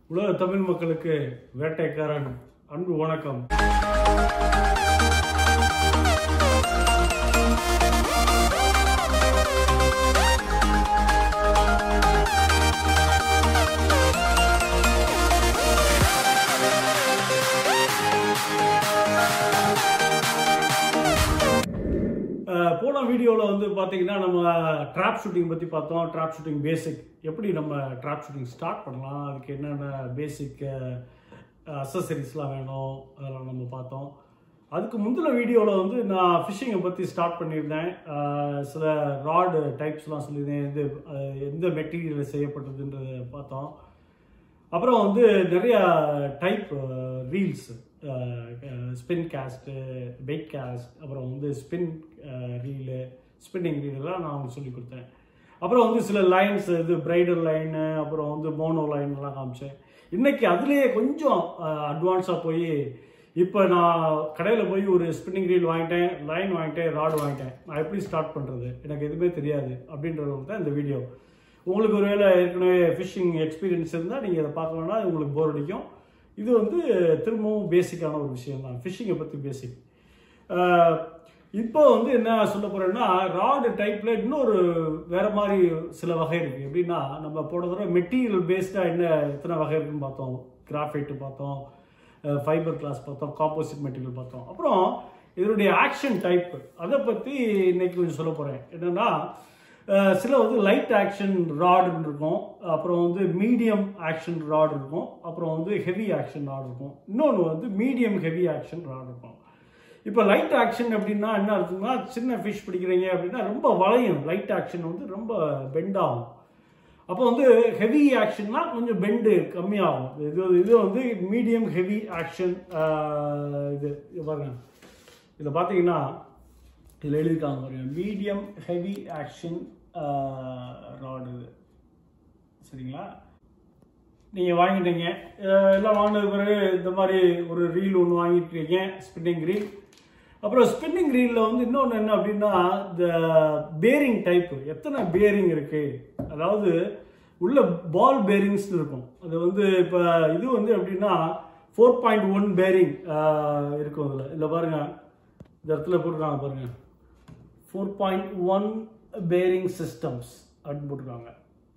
உலக தமிழ் மக்களுக்கு வேட்டைக்காரன் அன்பு வணக்கம் அஹ் போன வீடியோவில் வந்து பார்த்தீங்கன்னா நம்ம ட்ராப் ஷூட்டிங் பற்றி பார்த்தோம் ட்ராப் ஷூட்டிங் பேசிக் எப்படி நம்ம ட்ராப் ஷூட்டிங் ஸ்டார்ட் பண்ணலாம் அதுக்கு என்னென்ன பேசிக் அசசரிஸ்லாம் வேணும் அதெல்லாம் நம்ம பார்த்தோம் அதுக்கு முந்தின வீடியோவில் வந்து நான் ஃபிஷ்ஷிங்கை பற்றி ஸ்டார்ட் பண்ணியிருந்தேன் அஹ் சில ராடு டைப்ஸ்லாம் சொல்லியிருந்தேன் எந்த அஹ் எந்த மெட்டீரியல் செய்யப்பட்டதுன்றதை பார்த்தோம் அப்புறம் வந்து நிறைய type reels spin cast bait cast அப்புறம் வந்து ஸ்பின் ரீலு ஸ்பின்னிங் ரீலெலாம் நான் உங்களுக்கு சொல்லி கொடுத்தேன் அப்புறம் வந்து சில லைன்ஸ் இது பிரைடல் லைனு அப்புறம் வந்து மோனோ லைன்லாம் காமிச்சேன் இன்னைக்கு அதுலேயே கொஞ்சம் அட்வான்ஸாக போய் இப்போ நான் கடையில் போய் ஒரு ஸ்பின்னிங் ரீல் வாங்கிட்டேன் லைன் வாங்கிட்டேன் ராடு வாங்கிட்டேன் நான் எப்படி ஸ்டார்ட் பண்ணுறது எனக்கு எதுவுமே தெரியாது அப்படின்றது தான் இந்த வீடியோ உங்களுக்கு ஒருவேளை ஏற்கனவே ஃபிஷிங் எக்ஸ்பீரியன்ஸ் இருந்தால் நீங்கள் இதை பார்க்க வேணா உங்களுக்கு போர் அடிக்கும் இது வந்து திரும்பவும் பேசிக்கான ஒரு விஷயம் தான் ஃபிஷிங்கை பற்றி பேசிக் இப்போ வந்து என்ன சொல்ல போறேன்னா ராடு டைப்ல இன்னொரு வேற மாதிரி சில வகை இருக்கு எப்படின்னா நம்ம போன தடவை மெட்டீரியல் பேஸ்டா என்ன எத்தனை வகை இருக்குன்னு பார்த்தோம் கிராஃபைட் பார்த்தோம் ஃபைபர் கிளாஸ் பார்த்தோம் காம்போசிட் மெட்டீரியல் பார்த்தோம் அப்புறம் இதனுடைய ஆக்ஷன் டைப் அதை பற்றி இன்னைக்கு கொஞ்சம் சொல்ல போறேன் என்னன்னா அஹ் சில வந்து லைட் ஆக்ஷன் ராடுன்னு இருக்கும் அப்புறம் வந்து மீடியம் ஆக்ஷன் ராட் இருக்கும் அப்புறம் வந்து ஹெவி ஆக்ஷன் ராட் இருக்கும் இன்னொன்று வந்து மீடியம் ஹெவி ஆக்ஷன் ராட் இருக்கும் இப்போ லைட் ஆக்ஷன் அப்படின்னா என்ன அர்த்தம்னா சின்ன ஃபிஷ் பிடிக்கிறீங்க அப்படின்னா ரொம்ப வளையும் லைட் ஆக்ஷன் வந்து ரொம்ப பெண்ட் ஆகும் அப்போ வந்து ஹெவி ஆக்ஷன்னா கொஞ்சம் பெண்டு கம்மியாகும் இது இது வந்து மீடியம் ஹெவி ஆக்ஷன் இது இது பாருங்க இதில் பார்த்தீங்கன்னா இதில் எழுதியிருக்காங்க பாருங்க மீடியம் ஹெவி ஆக்ஷன் ராடு இது சரிங்களா நீங்கள் வாங்கிட்டீங்க அஹ் எல்லாம் வாங்கினது பிறகு இந்த மாதிரி ஒரு ரீல் ஒன்று வாங்கிட்டுருக்கீங்க ஸ்பின்னிங் ரீல் அப்புறம் ஸ்பின்னிங் ரீலில் வந்து இன்னொன்று என்ன அப்படின்னா இந்த பேரிங் டைப்பு எத்தனை பேரிங் இருக்குது அதாவது உள்ள பால் பேரிங்ஸ் இருக்கும் அது வந்து இப்போ இது வந்து எப்படின்னா ஃபோர் பாயிண்ட் ஒன் பேரிங் இருக்கும் இதில் இதில் பாருங்கள் இந்த இடத்துல போட்டிருக்காங்க பாருங்கள் four point one bearing systems அப்படின்னு போட்டிருக்காங்க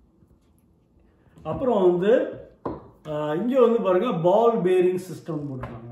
அப்புறம் வந்து இங்கே வந்து பாருங்க பால் பேரிங் சிஸ்டம் போட்டிருக்காங்க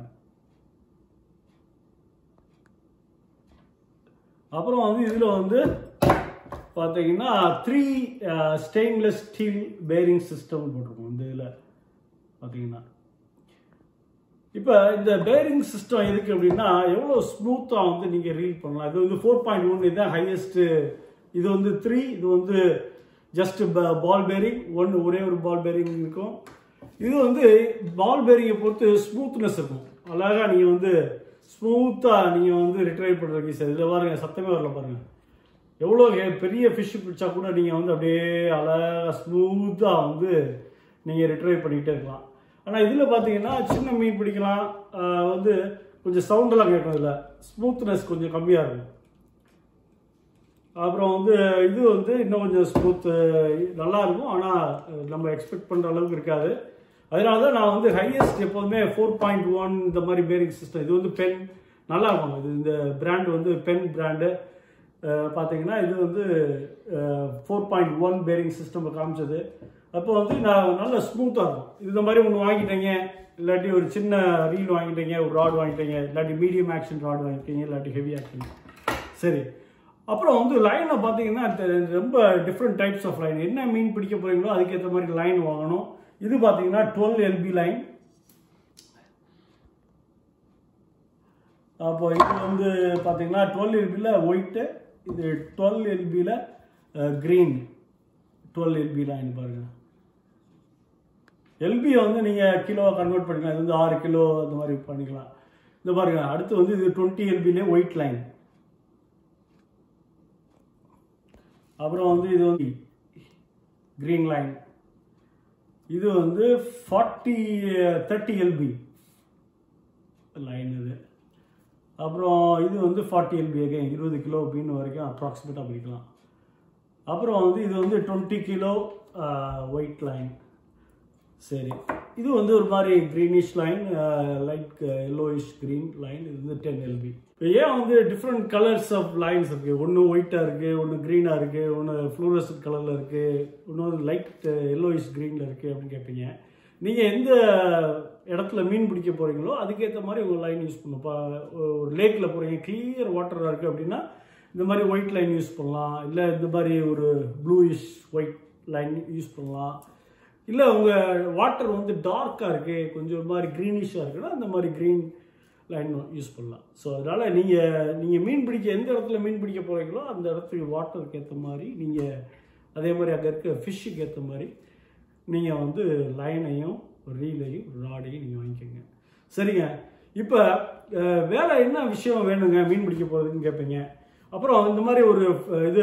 அப்புறம் வந்து இதில் வந்து பார்த்தீங்கன்னா three stainless steel bearing system போட்டிருக்கோம் இந்த இதில் பார்த்தீங்கன்னா இப்போ இந்த பேரிங் சிஸ்டம் எதுக்கு அப்படின்னா எவ்வளோ ஸ்மூத்தாக வந்து நீங்கள் ரீல் பண்ணலாம் இது வந்து ஃபோர் பாயிண்ட் ஒன் இதுதான் ஹையஸ்ட்டு இது வந்து த்ரீ இது வந்து ஜஸ்ட் பால் பேரிங் ஒன்று ஒரே ஒரு பால் பேரிங் இருக்கும் இது வந்து பால் பேரிங்கை பொறுத்து ஸ்மூத்னஸ் இருக்கும் அழகாக நீங்கள் வந்து ஸ்மூத்தாக நீங்கள் வந்து ரிட்ரைவ் பண்ணுறதுக்கு சார் இதில் பாருங்க சத்தமே வரல பாருங்கள் எவ்வளோ பெரிய ஃபிஷ் பிடிச்சா கூட நீங்கள் வந்து அப்படியே அழகாக ஸ்மூத்தாக வந்து நீங்கள் ரிட்ரைவ் பண்ணிக்கிட்டே இருக்கலாம் ஆனால் இதில் பார்த்தீங்கன்னா சின்ன மீன் பிடிக்கலாம் ஆஹ் வந்து கொஞ்சம் சவுண்டெல்லாம் கேட்கும் இதில் ஸ்மூத்னஸ் கொஞ்சம் கம்மியாக இருக்கும் அப்புறம் வந்து இது வந்து இன்னும் கொஞ்சம் ஸ்மூத்து நல்லா இருக்கும் ஆனால் நம்ம எக்ஸ்பெக்ட் பண்ணுற அளவுக்கு இருக்காது அதனால தான் நான் வந்து ஹையஸ்ட் எப்போதுமே ஃபோர் பாயிண்ட் ஒன் இந்த மாதிரி பேரிங் சிஸ்டம் இது வந்து பென் நல்லா இருக்கும் இது இந்த பிராண்ட் வந்து பென் பிராண்டு பார்த்தீங்கன்னா இது வந்து four point one bearing system காமிச்சது அப்போ வந்து நான் நல்ல ஸ்மூத்தாக இருக்கும் இது இந்த மாதிரி ஒன்று வாங்கிட்டீங்க இல்லாட்டி ஒரு சின்ன ரீல் வாங்கிட்டீங்க ஒரு ராட் வாங்கிட்டீங்க இல்லாட்டி மீடியம் ஆக்ஷன் ராட் வாங்கிட்டீங்க இல்லாட்டி ஹெவி ஆக்ஷன் சரி அப்புறம் வந்து லைனை பார்த்தீங்கன்னா தெ- ரொம்ப டிஃப்ரெண்ட் டைப்ஸ் ஆஃப் லைன் என்ன மீன் பிடிக்க போறீங்களோ அதுக்கேற்ற மாதிரி லைன் வாங்கணும் இது பார்த்தீங்கன்னா டுவெல் எல்பி லைன் அப்போ இது வந்து பார்த்தீங்கன்னா டுவெல் எல்பியில் ஒயிட்டு இது டுவெல் எல்பியில் க்ரீன் டுவெல் எல்பி லைன் பாருங்க எல்பி வந்து நீங்கள் கிலோவை கன்வெர்ட் பண்ணிக்கலாம் இது வந்து ஆறு கிலோ அந்த மாதிரி பண்ணிக்கலாம் இந்த பாருங்க அடுத்து வந்து இது டுவெண்ட்டி எல்பிலே ஒயிட் லைன் அப்புறம் வந்து இது வந்து கிரீன் லைன் இது வந்து ஃபார்ட்டி தேர்ட்டி எல்பி லைன் இது அப்புறம் இது வந்து ஃபார்ட்டி எல்பி அகைன் இருபது கிலோ மீன் வரைக்கும் அப்ராக்சிமேட்டாக பிடிக்கலாம் அப்புறம் வந்து இது வந்து டுவெண்ட்டி கிலோ ஒயிட் லைன் சரி இது வந்து ஒரு மாதிரி greenish line light yellowish green line இது வந்து டென் எல்பி இப்போ ஏன் வந்து டிஃப்ரெண்ட் கலர்ஸ் ஆஃப் லைன்ஸ் இருக்குது ஒன்று ஒயிட்டாக இருக்குது ஒன்று க்ரீனாக இருக்குது ஒன்று ஃப்ளூரசன் கலரில் இருக்குது இன்னொன்று லைட் எல்லோயிஷ் க்ரீனில் இருக்குது அப்படின்னு கேட்பீங்க நீங்கள் எந்த இடத்துல மீன் பிடிக்க போகிறீங்களோ அதுக்கேற்ற மாதிரி உங்கள் லைன் யூஸ் பண்ணணும் இப்போ ஒரு லேக்கில் போகிறீங்க கிளியர் வாட்டராக இருக்குது அப்படின்னா இந்த மாதிரி ஒயிட் லைன் யூஸ் பண்ணலாம் இல்லை இந்த மாதிரி ஒரு ப்ளூயிஷ் ஒயிட் லைன் யூஸ் பண்ணலாம் இல்லை உங்கள் வாட்டர் வந்து டார்க்காக இருக்குது கொஞ்சம் ஒரு மாதிரி க்ரீனிஷாக இருக்குன்னா அந்த மாதிரி க்ரீன் லைன் யூஸ் பண்ணலாம் ஸோ அதனால் நீங்கள் நீங்கள் மீன் பிடிக்க எந்த இடத்துல மீன் பிடிக்க போகிறீங்களோ அந்த இடத்துக்கு வாட்டருக்கு ஏற்ற மாதிரி நீங்கள் அதே மாதிரி அங்கே இருக்க ஃபிஷ்ஷுக்கு ஏற்ற மாதிரி நீங்கள் வந்து லைனையும் ரீலையும் ராடையும் நீங்கள் வாங்கிக்கோங்க சரிங்க இப்போ அஹ், வேற என்ன விஷயம் வேணுங்க மீன் பிடிக்க போகிறதுன்னு கேட்பீங்க அப்புறம் இந்த மாதிரி ஒரு அஹ், இது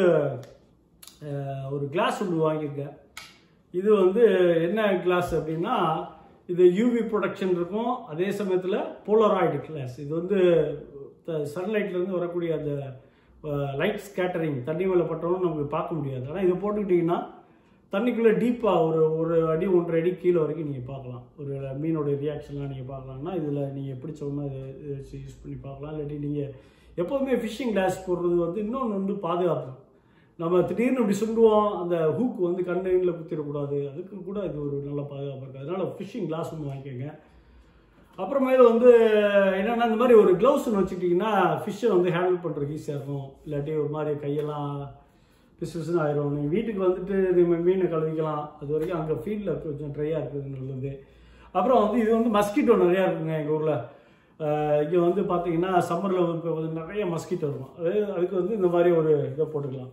அஹ், ஒரு கிளாஸ் ஒன்று வாங்கிக்கங்க இது வந்து என்ன கிளாஸ் அப்படின்னா இது யூவி ப்ரொடக்ஷன் இருக்கும் அதே சமயத்தில் போலராய்டு கிளாஸ் இது வந்து சன்லைட்லேருந்து வரக்கூடிய அந்த லைட் ஸ்கேட்டரிங் தண்ணி மேலே பட்டவும் நமக்கு பார்க்க முடியாது ஆனால் இதை போட்டுக்கிட்டிங்கன்னா தண்ணிக்குள்ளே டீப்பாக ஒரு ஒரு அடி ஒன்றரை அடி கீழே வரைக்கும் நீங்கள் பார்க்கலாம் ஒரு மீனோட ரியாக்ஷன்லாம் நீங்கள் பார்க்கலாம்னா இதில் நீங்கள் பிடிச்ச ஒன்று இதை இதை வச்சு யூஸ் பண்ணி பார்க்கலாம் இல்லாட்டி நீங்கள் எப்போவுமே ஃபிஷிங் கிளாஸ் போடுறது வந்து இன்னொன்று வந்து பாதுகாப்பு நம்ம திடீர்னு இப்படி சுண்டுவோம் அந்த ஹூக் வந்து கண்ணில் குத்திடக்கூடாது அதுக்கு கூட இது ஒரு நல்ல பாதுகாப்பு இருக்குது அதனால் ஃபிஷிங் கிளாஸ் ஒன்று வாங்கிக்கோங்க அப்புறமேல வந்து என்னென்னா இந்த மாதிரி ஒரு க்ளவுஸ் ஒன்று வச்சுக்கிட்டிங்கன்னா ஃபிஷ்ஷை வந்து ஹேண்டில் பண்ணுறதுக்கு ஈஸியாக இருக்கும் இல்லாட்டி ஒரு மாதிரி கையெல்லாம் பிசு பிசுன்னு ஆயிரும் நீங்கள் வீட்டுக்கு வந்துட்டு நம்ம மீனை கழுவிக்கலாம் அது வரைக்கும் அங்கே ஃபீல்டில் கொஞ்சம் ட்ரையாக இருக்குது நல்லது அப்புறம் வந்து இது வந்து மஸ்கிட்டோ நிறையா இருக்குங்க எங்கள் ஊரில் இங்கே வந்து பார்த்தீங்கன்னா சம்மரில் இப்போ வந்து நிறைய மஸ்கிட்டோ இருக்கும் அது அதுக்கு வந்து இந்த மாதிரி ஒரு இதை போட்டுக்கலாம்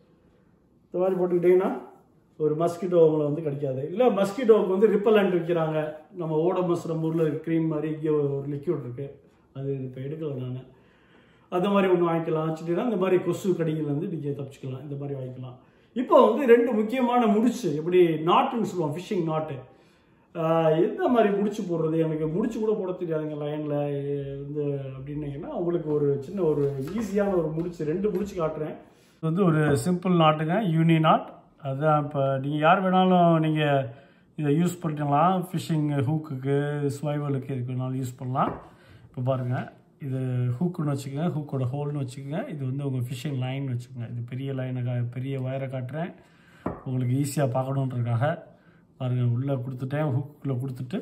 இந்த மாதிரி போட்டுக்கிட்டிங்கன்னா ஒரு மஸ்கிட்டோ உங்களை வந்து கிடைக்காது இல்லை மஸ்கிட்டோவுக்கு வந்து ரிப்பலண்ட் விற்கிறாங்க நம்ம ஓடமஸ் நம்ம ஊரில் க்ரீம் மாதிரி இங்கே ஒரு லிக்யூட் இருக்குது அது இப்போ எடுக்கல நான் அந்த மாதிரி ஒன்று வாங்கிக்கலாம் வச்சுட்டீங்கன்னா இந்த மாதிரி கொசு கடிகள்லேருந்து நீங்கள் தப்பிச்சுக்கலாம் இந்த மாதிரி வாங்கிக்கலாம் இப்போ வந்து ரெண்டு முக்கியமான முடிச்சு எப்படி நாட்டுன்னு சொல்லுவோம் ஃபிஷிங் நாட்டு ஆஹ் எந்த மாதிரி முடிச்சு போடுறது எனக்கு முடிச்சு கூட போட தெரியாதுங்க லைனில் வந்து அப்படின்னீங்கன்னா உங்களுக்கு ஒரு சின்ன ஒரு ஈஸியான ஒரு முடிச்சு ரெண்டு முடிச்சு காட்டுறேன் இது வந்து ஒரு சிம்பிள் நாட்டுங்க யூனி நாட் அதுதான் இப்போ நீங்கள் யார் வேணாலும் நீங்கள் இதை யூஸ் பண்ணிக்கலாம் ஃபிஷிங் ஹூக்குக்கு ஸ்வைவலுக்கு எதுக்கு வேணாலும் யூஸ் பண்ணலாம் இப்போ பாருங்கள் இது ஹூக்குன்னு வச்சுக்கோங்க ஹூக்கோட ஹோல்னு வச்சுக்கோங்க இது வந்து உங்கள் ஃபிஷிங் லைன் வச்சுக்கோங்க இது பெரிய லைனை கா பெரிய வயரை காட்டுறேன் உங்களுக்கு ஈஸியாக பார்க்கணுன்றதுக்காக பாருங்கள் உள்ளே கொடுத்துட்டேன் ஹூக்குள்ளே கொடுத்துட்டு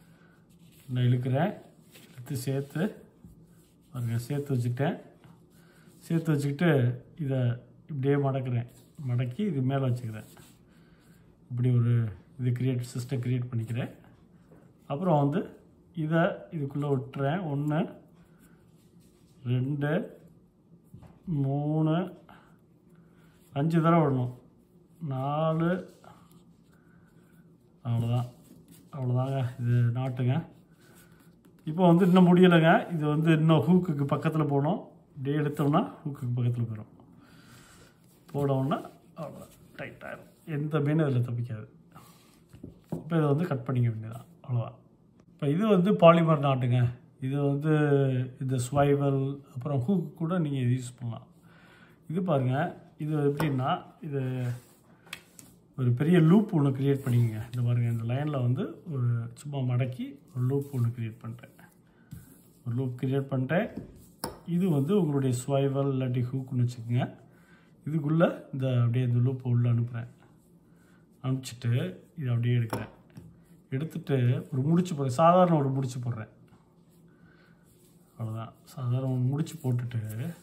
நான் இழுக்கிறேன் எடுத்து சேர்த்து பாருங்கள் சேர்த்து வச்சுக்கிட்டேன் சேர்த்து வச்சுக்கிட்டு இதை இப்படியே மடக்கிறேன் மடக்கி இது மேலே வச்சுக்கிறேன் இப்படி ஒரு இது கிரியேட் சிஸ்டம் கிரியேட் பண்ணிக்கிறேன் அப்புறம் வந்து இதை இதுக்குள்ளே விட்டுறேன் ஒன்று ரெண்டு மூணு அஞ்சு தடவை விடணும் நாலு அவ்வளோதான் அவ்வளோதாங்க இது நாட்டுங்க இப்போ வந்து இன்னும் முடியலைங்க இது வந்து இன்னும் ஹூக்குக்கு பக்கத்தில் போகணும் இப்படியே எடுத்தோம்னா ஹூக்குக்கு பக்கத்தில் போயிடும் போனோம்னா அவ்வளோதான் டைட் ஆயிரும் எந்த மீனும் இதில் தப்பிக்காது இப்போ இதை வந்து கட் பண்ணிக்க வேண்டியதான் அவ்வளோதான் இப்போ இது வந்து பாலிமர் நாட்டுங்க இது வந்து இந்த ஸ்வைவல் அப்புறம் ஹூக் கூட நீங்கள் இது யூஸ் பண்ணலாம் இது பாருங்கள் இது எப்படின்னா இது ஒரு பெரிய லூப் ஒன்று க்ரியேட் பண்ணிக்கங்க இந்த பாருங்கள் இந்த லைனில் வந்து ஒரு சும்மா மடக்கி ஒரு லூப் ஒன்று க்ரியேட் பண்ணிட்டேன் ஒரு லூப் க்ரியேட் பண்ணிட்டேன் இது வந்து உங்களுடைய ஸ்வைவல் இல்லாட்டி ஹூக்குன்னு வச்சுக்கோங்க இதுக்குள்ளே இந்த அப்படியே இந்த லூப்பை உள்ளே அனுப்புகிறேன் அனுப்பிச்சிட்டு இதை அப்படியே எடுக்கிறேன் எடுத்துட்டு ஒரு முடிச்சு போடுறேன் சாதாரண ஒரு முடிச்சு போடுறேன் அவ்வளோதான் சாதாரண ஒரு முடிச்சு போட்டுட்டு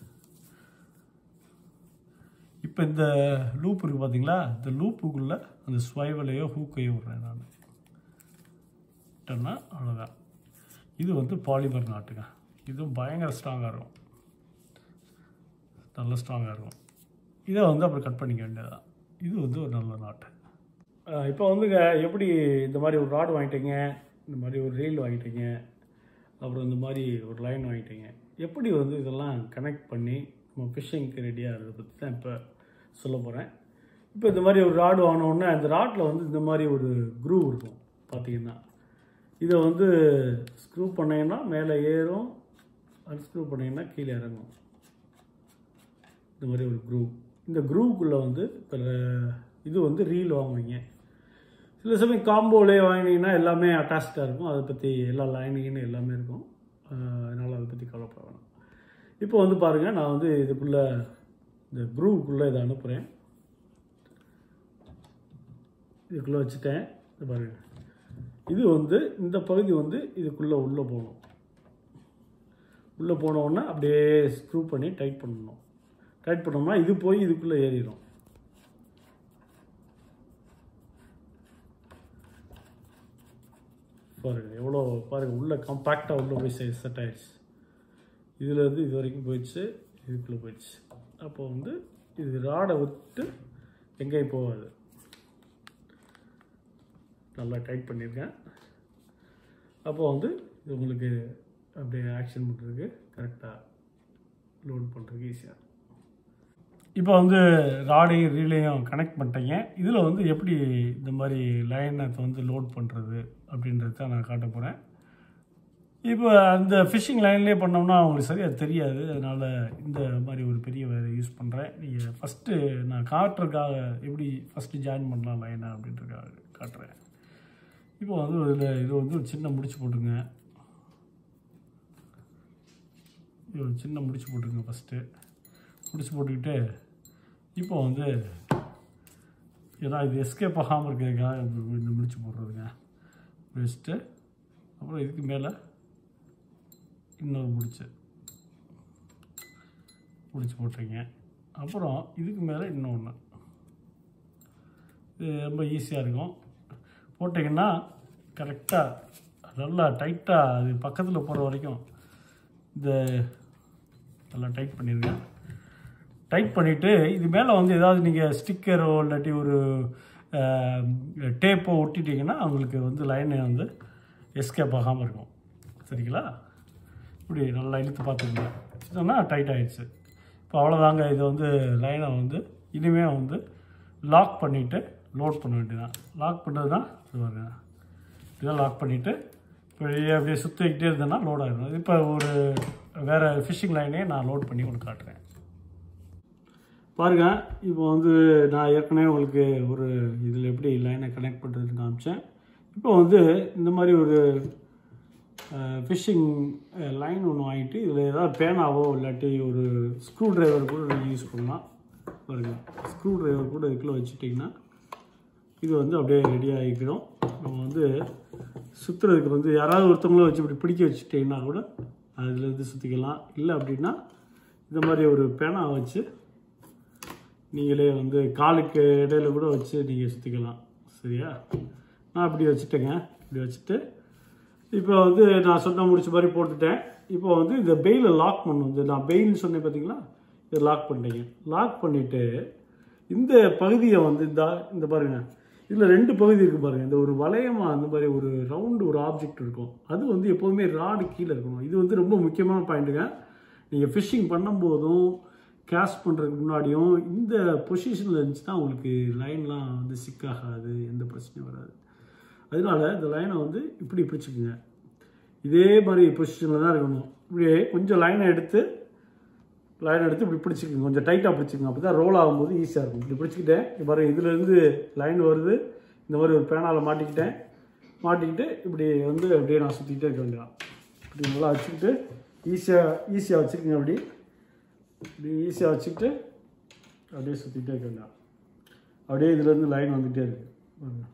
இப்போ இந்த லூப் இருக்குது பார்த்தீங்களா இந்த லூப்புக்குள்ளே அந்த ஸ்வைவலையோ ஹூக்கையோ விட்றேன் நான் விட்டேன்னா அவ்வளோதான் இது வந்து பாலிமர் நாட்டுங்க இதுவும் பயங்கர ஸ்ட்ராங்காக இருக்கும் நல்ல ஸ்ட்ராங்காக இருக்கும் இதை வந்து அப்புறம் கட் பண்ணிக்க வேண்டியதுதான் இது வந்து ஒரு நல்ல நாட்டு இப்போ வந்துங்க எப்படி இந்த மாதிரி ஒரு ராடு வாங்கிட்டீங்க இந்த மாதிரி ஒரு ரீல் வாங்கிட்டீங்க அப்புறம் இந்த மாதிரி ஒரு லைன் வாங்கிட்டீங்க எப்படி வந்து இதெல்லாம் கனெக்ட் பண்ணி நம்ம ஃபிஷ்ஷிங்க்கு ரெடியாக இருக்கிறத பற்றி தான் இப்போ சொல்ல போகிறேன் இப்போ இந்த மாதிரி ஒரு ராடு வாங்கினோடனே அந்த ராட்டில் வந்து இந்த மாதிரி ஒரு க்ரூவ் இருக்கும் பார்த்தீங்கன்னா இதை வந்து ஸ்க்ரூ பண்ணீங்கன்னா மேலே ஏறும் அன்ஸ்க்ரூ பண்ணீங்கன்னா கீழே இறங்கும் இந்த மாதிரி ஒரு க்ரூவ் இந்த க்ரூவுக்குள்ளே வந்து இப்போ இது வந்து ரீல் வாங்குவீங்க சில சமயம் காம்போலே வாங்கினீங்கன்னா எல்லாமே அட்டாச்சாக இருக்கும் அதை பற்றி எல்லா லைனிங்னு எல்லாமே இருக்கும் அஹ் அதனால் அதை பற்றி கவலைப்பட வேணாம் இப்போ வந்து பாருங்கள் நான் வந்து இதுக்குள்ளே இந்த க்ரூவுக்குள்ளே இதை அனுப்புகிறேன் இதுக்குள்ளே வச்சுட்டேன் இது பாருங்க இது வந்து இந்த பகுதி வந்து இதுக்குள்ளே உள்ளே போகணும் உள்ளே போன உடனே அப்படியே ஸ்க்ரூ பண்ணி டைட் பண்ணணும் டைட் பண்ணோம்னா இது போய் இதுக்குள்ளே ஏறிடும் பாருங்க எவ்வளோ பாருங்க உள்ள காம்பாக்டாக உள்ள போய் செட் ஆயிடுச்சு இதுலேருந்து இது வரைக்கும் போயிடுச்சு இதுக்குள்ளே போயிடுச்சு அப்போ வந்து இது ராடை விட்டு எங்கேயும் போகாது நல்லா டைட் பண்ணியிருக்கேன் அப்போ வந்து இது உங்களுக்கு அப்படியே ஆக்ஷன் பண்ணுறதுக்கு கரெக்டாக லோட் பண்ணுறதுக்கு ஈஸியாக இப்போ வந்து ராடையும் ரீலையும் கனெக்ட் பண்ணிட்டீங்க இதில் வந்து எப்படி இந்த மாதிரி லைனை வந்து லோட் பண்ணுறது அப்படின்றத தான் நான் காட்ட போகிறேன் இப்போ அந்த ஃபிஷிங் லைன்லேயே பண்ணோம்னா அவங்களுக்கு சரியாக தெரியாது அதனால் இந்த மாதிரி ஒரு பெரிய வேறு யூஸ் பண்ணுறேன் நீங்கள் ஃபஸ்ட்டு நான் காட்டுறதுக்காக எப்படி ஃபஸ்ட்டு ஜாயின் பண்ணலாம் லைனை அப்படின்றதுக்காக காட்டுறேன் இப்போ வந்து இதில் இது வந்து ஒரு சின்ன முடிச்சு போட்டுங்க இது ஒரு சின்ன முடிச்சு போட்டுருங்க ஃபஸ்ட்டு முடிச்சு போட்டுக்கிட்டு இப்போ வந்து ஏன்னா இது எஸ்கேப் ஆகாமல் இருக்கிறதுக்காக இந்த- இந்த முடிச்சு போடுறதுங்க வச்சுட்டு அப்புறம் இதுக்கு மேலே இன்னொரு முடிச்சு முடிச்சு போட்டுருங்க அப்புறம் இதுக்கு மேலே இன்னொன்று இது ரொம்ப ஈஸியாக இருக்கும் போட்டிங்கன்னா கரெக்டாக நல்லா டைட்டாக அது பக்கத்தில் போகிற வரைக்கும் இந்த நல்லா டைட் பண்ணிடுங்க டைட் பண்ணிவிட்டு இது மேலே வந்து ஏதாவது நீங்கள் ஸ்டிக்கரோ இல்லாட்டி ஒரு டேப்போ ஒட்டிட்டீங்கன்னா உங்களுக்கு வந்து லைனை வந்து எஸ்கேப் ஆகாமல் இருக்கும் சரிங்களா இப்படி நல்லா இழுத்து பார்த்துக்கங்க சொன்னால் டைட் ஆயிடுச்சு இப்போ அவ்வளோதாங்க இது வந்து லைனை வந்து இனிமேல் வந்து லாக் பண்ணிவிட்டு லோட் பண்ண வேண்டியதான் லாக் பண்ணது தான் இது பாருங்க இதை லாக் பண்ணிவிட்டு இப்போ இதை அப்படியே சுற்றிக்கிட்டே இருந்தேன்னா லோட் ஆகிடும் இப்போ ஒரு வேறு ஃபிஷிங் லைனே நான் லோட் பண்ணி உங்களுக்கு காட்டுறேன் பாருங்க இப்போ வந்து நான் ஏற்கனவே உங்களுக்கு ஒரு இதில் எப்படி லைனை கனெக்ட் பண்ணுறதுன்னு காமிச்சேன் இப்போ வந்து இந்த மாதிரி ஒரு ஃபிஷிங் லைன் ஒன்று வாங்கிட்டு இதில் ஏதாவது பேனாவோ இல்லாட்டி ஒரு ஸ்க்ரூ டிரைவர் கூட நீங்கள் யூஸ் பண்ணலாம் பாருங்க ஸ்க்ரூ டிரைவர் கூட இதுக்குள்ளே வச்சுட்டிங்கன்னா இது வந்து அப்படியே ரெடி ஆகிக்கிறோம் நம்ம வந்து சுற்றுறதுக்கு வந்து யாராவது ஒருத்தவங்கள வச்சு இப்படி பிடிக்க வச்சுட்டிங்கன்னா கூட அதில் இருந்து சுற்றிக்கலாம் இல்லை அப்படின்னா இந்த மாதிரி ஒரு பேனா வச்சு நீங்களே வந்து காலுக்கு இடையில கூட வச்சு நீங்கள் சுற்றிக்கலாம் சரியா நான் இப்படி வச்சுட்டேங்க இப்படி வச்சுட்டு இப்போ வந்து நான் சொன்ன முடிச்ச மாதிரி போட்டுட்டேன் இப்போ வந்து இந்த பெயிலை லாக் பண்ணும் இந்த நான் பெயில்னு சொன்னேன் பார்த்தீங்களா இதை லாக் பண்ணிட்டீங்க லாக் பண்ணிவிட்டு இந்த பகுதியை வந்து இந்த இந்த பாருங்க இதில் ரெண்டு பகுதி இருக்குது பாருங்க இந்த ஒரு வளையமா அந்த மாதிரி ஒரு ரவுண்டு ஒரு ஆப்ஜெக்ட் இருக்கும் அது வந்து எப்போதுமே ராடு கீழே இருக்கணும் இது வந்து ரொம்ப முக்கியமான பாயிண்ட்டுங்க நீங்கள் ஃபிஷ்ஷிங் பண்ணும்போதும் கேஸ்ட் பண்ணுறதுக்கு முன்னாடியும் இந்த பொசிஷனில் இருந்துச்சுன்னா உங்களுக்கு லைன்லாம் வந்து சிக்காகாது எந்த பிரச்சனையும் வராது அதனால இந்த லைனை வந்து இப்படி பிடிச்சிக்குங்க இதே மாதிரி பொசிஷனில் தான் இருக்கணும் இப்படியே கொஞ்சம் லைனை எடுத்து லைன் எடுத்து இப்படி பிடிச்சிக்கோங்க கொஞ்சம் டைட்டாக பிடிச்சிக்கோங்க அப்போ தான் ரோல் ஆகும்போது ஈஸியாக இருக்கும் இப்படி பிடிச்சிக்கிட்டேன் இப்போ பாருங்க இதுலேருந்து லைன் வருது இந்த மாதிரி ஒரு பேனாவில் மாட்டிக்கிட்டேன் மாட்டிக்கிட்டு இப்படி வந்து அப்படியே நான் சுற்றிக்கிட்டே இருக்க வேண்டியதான் இப்படி நல்லா வச்சுக்கிட்டு ஈஸியாக ஈஸியாக வச்சுக்கோங்க அப்படி இப்படி ஈஸியாக வச்சுக்கிட்டு அப்படியே சுற்றிக்கிட்டே இருக்க வேண்டியதான் அப்படியே இதுலேருந்து லைன் வந்துகிட்டே இருக்கு பாருங்க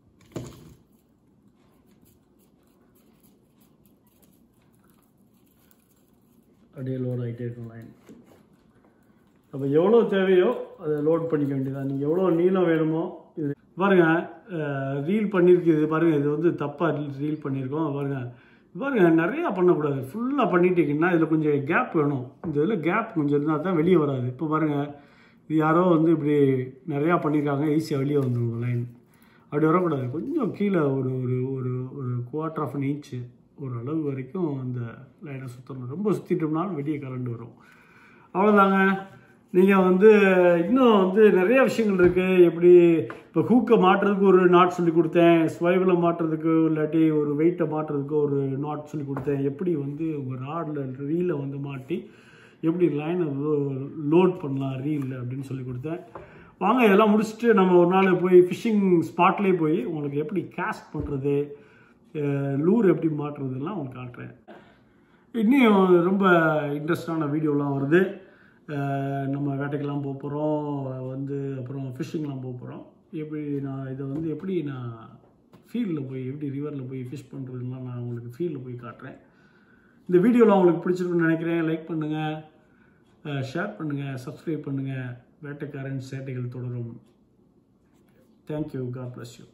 அப்படியே லோட் ஆகிட்டே இருக்கும் லைன் அப்போ எவ்வளோ தேவையோ அதை லோட் பண்ணிக்க வேண்டியதான் நீங்கள் எவ்வளோ நீளம் வேணுமோ இது பாருங்க ரீல் பண்ணியிருக்கு இது பாருங்க இது வந்து தப்பாக ரீல் பண்ணியிருக்கோம் பாருங்க பாருங்க நிறையா பண்ணக்கூடாது ஃபுல்லாக பண்ணிட்டீங்கன்னா இதில் கொஞ்சம் கேப் வேணும் இந்த இதில் கேப் கொஞ்சம் இருந்தால் தான் வெளியே வராது இப்போ பாருங்க இது யாரோ வந்து இப்படி நிறையா பண்ணியிருக்காங்க ஈஸியாக வெளியே வந்துடும் லைன் அப்படி வரக்கூடாது கொஞ்சம் கீழே ஒரு ஒரு ஒரு ஒரு குவார்டர் ஆஃப் அன் இன்ச்சு ஒரு அளவு வரைக்கும் அந்த லைனை சுற்றணும் ரொம்ப சுற்றிட்டோம்னாலும் வெளியே கலண்டு வரும் அவ்வளோதாங்க நீங்கள் வந்து இன்னும் வந்து நிறைய விஷயங்கள் இருக்குது எப்படி இப்போ ஹூக்கை மாட்டுறதுக்கு ஒரு நாட் சொல்லி கொடுத்தேன் ஸ்வைவில் மாட்டுறதுக்கு இல்லாட்டி ஒரு வெயிட்டை மாட்டுறதுக்கு ஒரு நாட் சொல்லி கொடுத்தேன் எப்படி வந்து ஒரு ராடில் ரீலை வந்து மாட்டி எப்படி லைனை லோட் பண்ணலாம் ரீல் அப்படின்னு சொல்லி கொடுத்தேன் வாங்க இதெல்லாம் முடிச்சுட்டு நம்ம ஒரு நாள் போய் ஃபிஷிங் ஸ்பாட்லேயே போய் உங்களுக்கு எப்படி கேஸ்ட் பண்ணுறது லூர் எப்படி மாட்டுறதுலாம் உங்களுக்கு காட்டுறேன் இன்னும் ரொம்ப இன்ட்ரெஸ்டான வீடியோலாம் வருது அஹ் நம்ம வேட்டைக்கெல்லாம் போக போகிறோம் வந்து அப்புறம் ஃபிஷ்ஷிங்லாம் போக போகிறோம் எப்படி நான் இதை வந்து எப்படி நான் ஃபீல்டில் போய் எப்படி ரிவரில் போய் ஃபிஷ் பண்ணுறதுலாம் நான் உங்களுக்கு ஃபீல்டில் போய் காட்டுறேன் இந்த வீடியோவில் உங்களுக்கு பிடிச்சிருக்குன்னு நினைக்கிறேன் லைக் பண்ணுங்கள் ஷேர் பண்ணுங்கள் சப்ஸ்கிரைப் பண்ணுங்கள் வேட்டைக்காரன் சேட்டைகள் தொடரும் தேங்க்யூ காட் bless யூ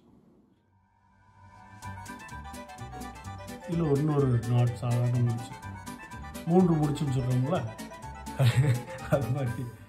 இல்லை இன்னொரு நாட் சாதாரண முடிச்சு மூன்று முடிச்சுன்னு சொல்கிறோம்ல அது மாதிரி